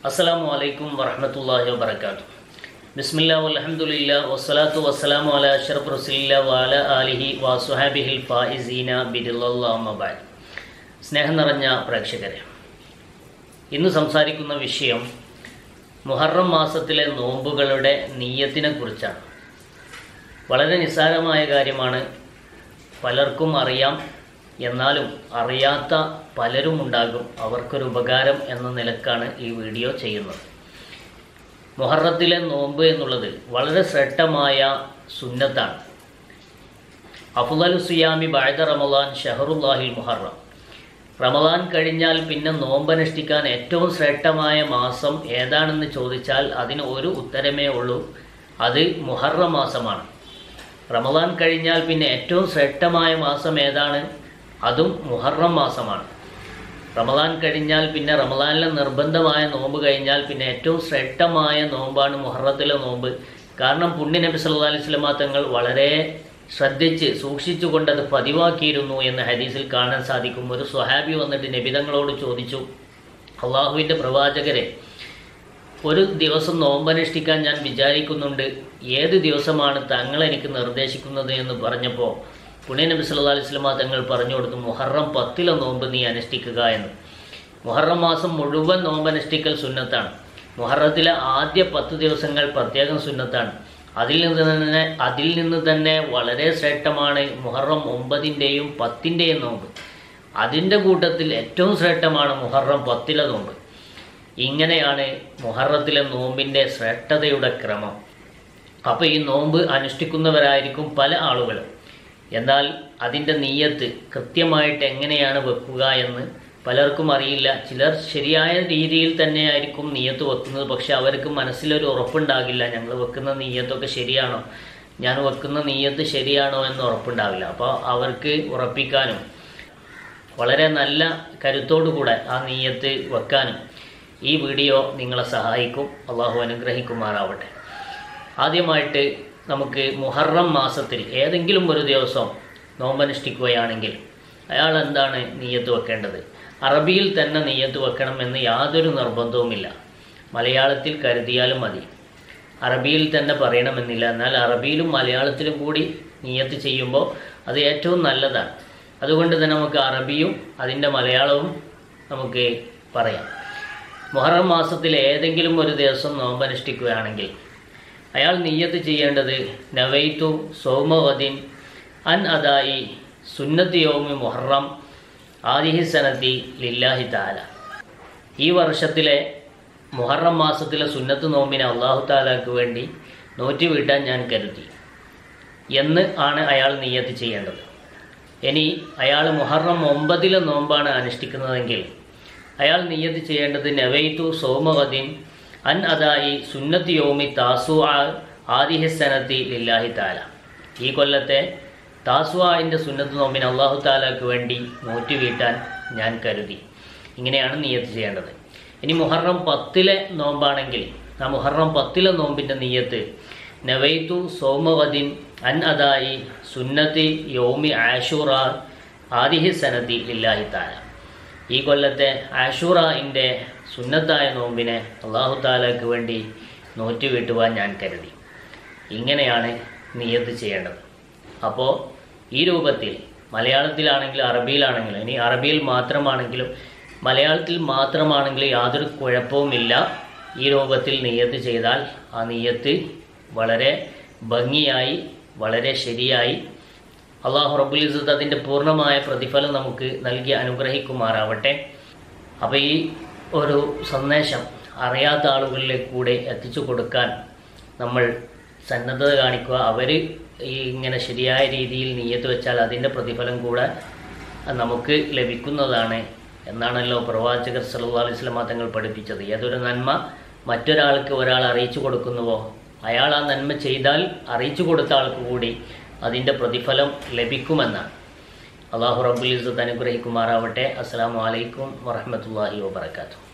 അസ്സലാമു അലൈക്കും വറഹ്മത്തുള്ളാഹി വബറകാത്തു ബിസ്മില്ലാ വൽഹംദുലില്ല വസ്സലാത്തു വസ്സലാമു അലാ അഷ്റഫ് റസൂലില്ല വഅല ആലിഹി വസുഹാബിഹിൽ ഫായിസീന ബിദില്ലല്ലാഹു മബാദ് സ്നേഹം നിറഞ്ഞ പ്രേക്ഷകരെ ഇന്ന് സംസാരിക്കുന്ന വിഷയം മുഹറം മാസത്തിലെ നോമ്പുകളുടെ നീയത്തിനെ കുറിച്ചാണ് വളരെ നിസ്സാരമായ കാര്യമാണ് പലർക്കും അറിയാം എന്നാലും അറിയാത്ത പലരും ഉണ്ടാകും അവർക്കൊരു ഉപകാരം എന്ന നിലക്കാണ് ഈ വീഡിയോ ചെയ്യുന്നത് മുഹറത്തിലെ നോമ്പ് എന്നുള്ളത് വളരെ ശ്രേഷ്ഠമായ സുന്നത്താണ് അഫുദലു സുയാമി ബാഴ്ദ റമലാൻ ഷഹറുല്ലാഹിൽ മുഹറം റമദാൻ കഴിഞ്ഞാൽ പിന്നെ നോമ്പനുഷ്ഠിക്കാൻ ഏറ്റവും ശ്രേഷ്ഠമായ മാസം ഏതാണെന്ന് ചോദിച്ചാൽ അതിന് ഒരു ഉത്തരമേ ഉള്ളൂ അത് മുഹറം മാസമാണ് റമദാൻ കഴിഞ്ഞാൽ പിന്നെ ഏറ്റവും ശ്രേഷ്ഠമായ മാസം ഏതാണ് അതും മുഹറം മാസമാണ് റമദാൻ കഴിഞ്ഞാൽ പിന്നെ റമദാനിലെ നിർബന്ധമായ നോമ്പ് കഴിഞ്ഞാൽ പിന്നെ ഏറ്റവും ശ്രേഷ്ഠമായ നോമ്പാണ് മുഹറത്തിലെ നോമ്പ് കാരണം പുണ്യ നബി സല്ലല്ലാഹു അലൈഹി വസല്ലമ തങ്ങൾ വളരെ ശ്രദ്ധിച്ച് സൂക്ഷിച്ചുകൊണ്ട് അത് പതിവാക്കിയിരുന്നു എന്ന് ഹദീസിൽ കാണാൻ സാധിക്കും ഒരു സ്വഹാബി വന്നിട്ട് നബിതങ്ങളോട് ചോദിച്ചു അള്ളാഹുവിൻ്റെ പ്രവാചകരെ ഒരു ദിവസം നോമ്പനുഷ്ഠിക്കാൻ ഞാൻ വിചാരിക്കുന്നുണ്ട് ഏത് ദിവസമാണ് തങ്ങൾ എനിക്ക് നിർദ്ദേശിക്കുന്നത് എന്ന് പറഞ്ഞപ്പോൾ പുണ്യ നബി സല്ലല്ലാഹു അലൈഹി വസല്ലമ തങ്ങൾ പറഞ്ഞു കൊടുത്തു മുഹറം പത്തിലെ നോമ്പ് നീ അനുഷ്ഠിക്കുക എന്ന് മുഹറം മാസം മുഴുവൻ നോമ്പ് അനുഷ്ഠിക്കൽ സുന്നത്താണ് മുഹറത്തിലെ ആദ്യ പത്ത് ദിവസങ്ങൾ പ്രത്യേകം സുന്നത്താണ് അതിൽ നിന്ന് തന്നെ അതിൽ നിന്ന് തന്നെ വളരെ ശ്രേഷ്ഠമാണ് മുഹറം ഒമ്പതിൻ്റെയും പത്തിൻ്റെയും നോമ്പ് അതിൻ്റെ കൂട്ടത്തിൽ ഏറ്റവും ശ്രേഷ്ഠമാണ് മുഹറം പത്തിലെ നോമ്പ് ഇങ്ങനെയാണ് മുഹറത്തിലെ നോമ്പിൻ്റെ ശ്രേഷ്ഠതയുടെ ക്രമം അപ്പോൾ ഈ നോമ്പ് അനുഷ്ഠിക്കുന്നവരായിരിക്കും പല ആളുകളും എന്നാൽ അതിൻ്റെ നീയത്ത് കൃത്യമായിട്ട് എങ്ങനെയാണ് വെക്കുക എന്ന് പലർക്കും അറിയില്ല ചിലർ ശരിയായ രീതിയിൽ തന്നെയായിരിക്കും നീയത്ത് വെക്കുന്നത് പക്ഷെ അവർക്ക് മനസ്സിലൊരു ഉറപ്പുണ്ടാകില്ല ഞങ്ങൾ വെക്കുന്ന നീയത്തൊക്കെ ശരിയാണോ ഞാൻ വെക്കുന്ന നീയത്ത് ശരിയാണോ എന്ന് ഉറപ്പുണ്ടാവില്ല അപ്പോൾ അവർക്ക് ഉറപ്പിക്കാനും വളരെ നല്ല കരുത്തോടു കൂടെ ആ നീയത്ത് വെക്കാനും ഈ വീഡിയോ നിങ്ങളെ സഹായിക്കും അള്ളാഹു അനുഗ്രഹിക്കുമാറാവട്ടെ ആദ്യമായിട്ട് നമുക്ക് മുഹറം മാസത്തിൽ ഏതെങ്കിലും ഒരു ദിവസം നോമ്പനുഷ്ഠിക്കുകയാണെങ്കിൽ അയാൾ എന്താണ് നീയത്ത് വെക്കേണ്ടത് അറബിയിൽ തന്നെ നീയത്ത് വെക്കണം എന്ന് യാതൊരു നിർബന്ധവുമില്ല മലയാളത്തിൽ കരുതിയാലും മതി അറബിയിൽ തന്നെ പറയണമെന്നില്ല എന്നാൽ അറബിയിലും മലയാളത്തിലും കൂടി നീയത്ത് ചെയ്യുമ്പോൾ അത് ഏറ്റവും നല്ലതാണ് അതുകൊണ്ട് തന്നെ നമുക്ക് അറബിയും അതിൻ്റെ മലയാളവും നമുക്ക് പറയാം മുഹറം മാസത്തിൽ ഏതെങ്കിലും ഒരു ദിവസം നോമ്പനുഷ്ഠിക്കുകയാണെങ്കിൽ അയാൾ നീയത്ത് ചെയ്യേണ്ടത് നവൈത്തു സോമവദിൻ അൻ അദായി സുന്നത്ത് യോമി മുഹറം ആദിഹി സനത്തി ലില്ലാഹി താല ഈ വർഷത്തിലെ മുഹറം മാസത്തിലെ സുന്നത്ത് നോമ്പിനെ അള്ളാഹു താലാക്ക് വേണ്ടി നോറ്റി വീട്ടാൻ ഞാൻ കരുതി എന്ന് ആണ് അയാൾ നീയത്ത് ചെയ്യേണ്ടത് ഇനി അയാൾ മുഹറം ഒമ്പതിലെ നോമ്പാണ് അനുഷ്ഠിക്കുന്നതെങ്കിൽ അയാൾ നീയത്ത് ചെയ്യേണ്ടത് നവൈത്തു സോമവദിൻ അൻ അദായി സുന്നത്ത് യോമി താസു ആദിഹസനത്തി ലില്ലാഹി താല ഈ കൊല്ലത്തെ താസുവാൻ്റെ സുന്നത്ത് നോമ്പിന് അള്ളാഹു താലാക്ക് വേണ്ടി നോറ്റ് വീട്ടാൻ ഞാൻ കരുതി ഇങ്ങനെയാണ് നീയത്ത് ചെയ്യേണ്ടത് ഇനി മുഹറം പത്തിലെ നോമ്പാണെങ്കിൽ ആ മുഹറം പത്തിലെ നോമ്പിൻ്റെ നീയത്ത് നവൈത്തു സോമവദിൻ അൻ അദായി സുന്നത്തി യോമി ആഷുറ ആദിഹി സനത്തി ലില്ലാഹി താല ഈ കൊല്ലത്തെ ആഷുറയിൻ്റെ സുന്നത്തായ നോമ്പിനെ അള്ളാഹു താലാക്ക് വേണ്ടി നോറ്റ് വീട്ടുവാൻ ഞാൻ കരുതി ഇങ്ങനെയാണ് നിയത്ത് ചെയ്യേണ്ടത് അപ്പോൾ ഈ രൂപത്തിൽ മലയാളത്തിലാണെങ്കിലും അറബിയിലാണെങ്കിലും ഇനി അറബിയിൽ മാത്രമാണെങ്കിലും മലയാളത്തിൽ മാത്രമാണെങ്കിലും യാതൊരു കുഴപ്പവുമില്ല ഈ രൂപത്തിൽ നിയത്ത് ചെയ്താൽ ആ നിയത്ത് വളരെ ഭംഗിയായി വളരെ ശരിയായി അള്ളാഹു റബ്ബുൽ ഇസത്ത് അതിൻ്റെ പൂർണ്ണമായ പ്രതിഫലം നമുക്ക് നൽകി അനുഗ്രഹിക്കുമാറാവട്ടെ അപ്പോൾ ഈ ഒരു സന്ദേശം അറിയാത്ത ആളുകളിലേക്ക് കൂടെ എത്തിച്ചു കൊടുക്കാൻ നമ്മൾ സന്നദ്ധത കാണിക്കുക അവർ ഈ ഇങ്ങനെ ശരിയായ രീതിയിൽ നീയത്ത് വെച്ചാൽ അതിൻ്റെ പ്രതിഫലം കൂടെ നമുക്ക് ലഭിക്കുന്നതാണ് എന്നാണല്ലോ പ്രവാചകർ സല്ലല്ലാഹു അലൈഹി വസല്ലമ തങ്ങൾ പഠിപ്പിച്ചത് ഏതൊരു നന്മ മറ്റൊരാൾക്ക് ഒരാൾ അറിയിച്ചു കൊടുക്കുന്നുവോ അയാൾ ആ നന്മ ചെയ്താൽ അറിയിച്ചു കൊടുത്ത ആൾക്ക് കൂടി അതിൻ്റെ പ്രതിഫലം ലഭിക്കുമെന്നാണ് അള്ളാഹു റബ്ബുൽ ഇസ്സത്ത് അനുഗ്രഹിക്കുമാറാവട്ടെ അസ്സാം വലൈക്കും വറഹമത്തല്ലാഹി വാബർക്കാത്തു